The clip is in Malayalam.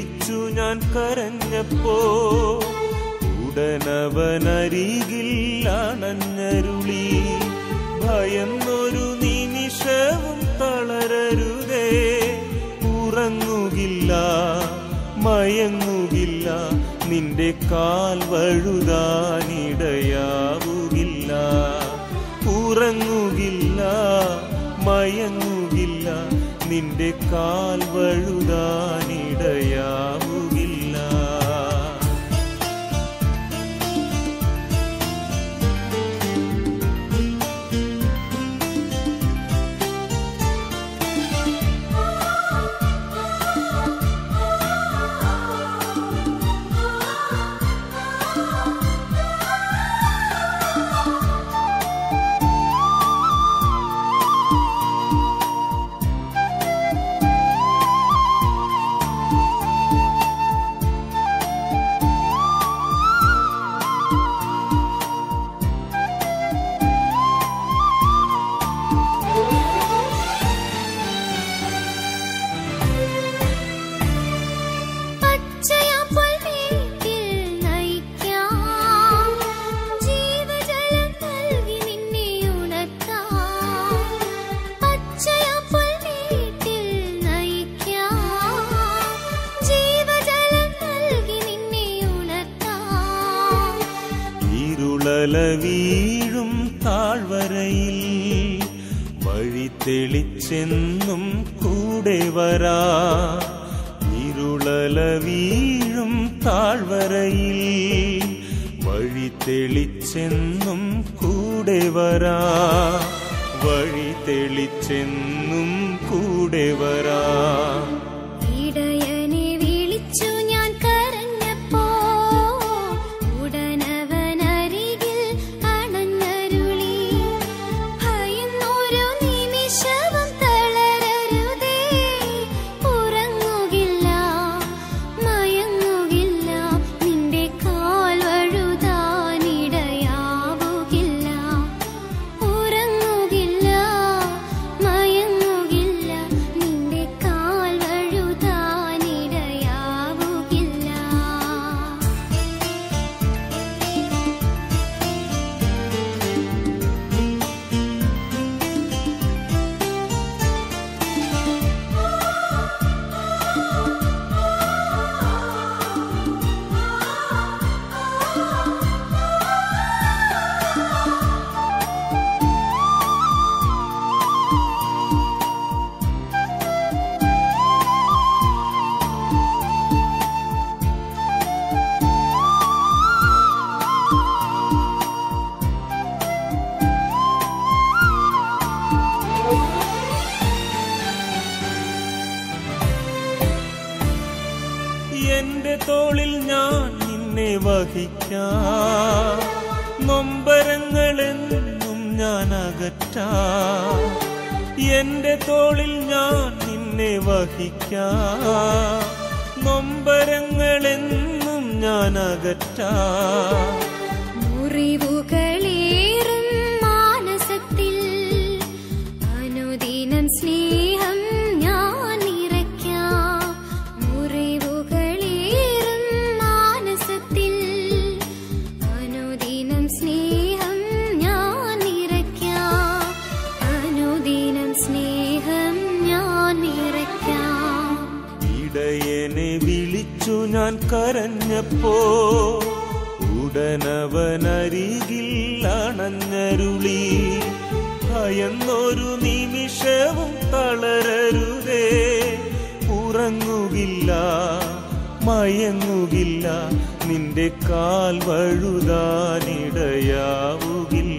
വിളിച്ചു ഞാൻ കരഞ്ഞപ്പോ ഉടനവനരികിൽ അണഞ്ഞരുളി ഭയന്നൊരു നിമിഷവും തളരരുതേ ഉറങ്ങുകില്ല മയങ്ങുകില്ല നിന്റെ കാൽ വഴുതാനിടയാവുകില്ല ഉറങ്ങുകില്ല മയങ്ങുകില്ല നിന്റെ കാൽ വഴുതാനിടയാവുകില്ല പച്ചയാപ്പൽ വീട്ടിൽ നയിക്കാം ജീവജലം നൽകി നിന്നെ ഉണർത്താം പച്ചയാപ്പൽ വീട്ടിൽ നയിക്കാം ജീവജലം നൽകി നിന്നെ ഉണർത്താം ഇരുളല വീഴും താഴ്വരയിൽ വഴി തെളിച്ചെന്നും കൂടെ വരാ ഇരുളല വീഴും താഴ്വരയിൽ വഴി തെളിച്ചെന്നും കൂടെ വരാ വഴി തെളിച്ചെന്നും കൂടെ വരാ ഇടയനെ വിളിച്ചു ഞാൻ കരഞ്ഞപ്പോ ഉടനവനരികിൽ അണഞ്ഞരുളി ഭയന്നൊരു നിമിഷവും തളരരുതേ ഉറങ്ങുകില്ല മയങ്ങുകില്ല നിന്റെ കാൽ വഴുതാനിടയാവുകില്ല ഉറങ്ങുകില്ല മയങ്ങുകില്ല നിന്റെ കാൽ വഴുതാനിടയാവുകില്ല എന്റെ തോളിൽ ഞാൻ നിന്നെ വഹിക്കാം നൊമ്പരങ്ങളെന്നും ഞാൻ അകറ്റാം എന്റെ തോളിൽ ഞാൻ നിന്നെ വഹിക്കാം നൊമ്പരങ്ങളെന്നും ഞാൻ അകറ്റാം മുറിവുകളേറും മാനസത്തിൽ അനുദിനം സ്നേഹം ഞാൻ നിറയ്ക്കാം മുറിവുകളേറും മാനസത്തിൽ അനുദിനം സ്നേഹം ഞാൻ നിറയ്ക്കാം അനുദിനം സ്നേഹം ഞാൻ നിറയ്ക്കാം ഇടയനെ വിളിച്ചു ഞാൻ കരഞ്ഞപ്പോ ഉടനവനരികിൽ അണഞ്ഞരുളി ഭയന്നൊരു നിമിഷവും തളരരുതേ ഉറങ്ങുകില്ല മയങ്ങുകില്ല നിന്റെ കാൽ വഴുതാനിടയാവുകില്ല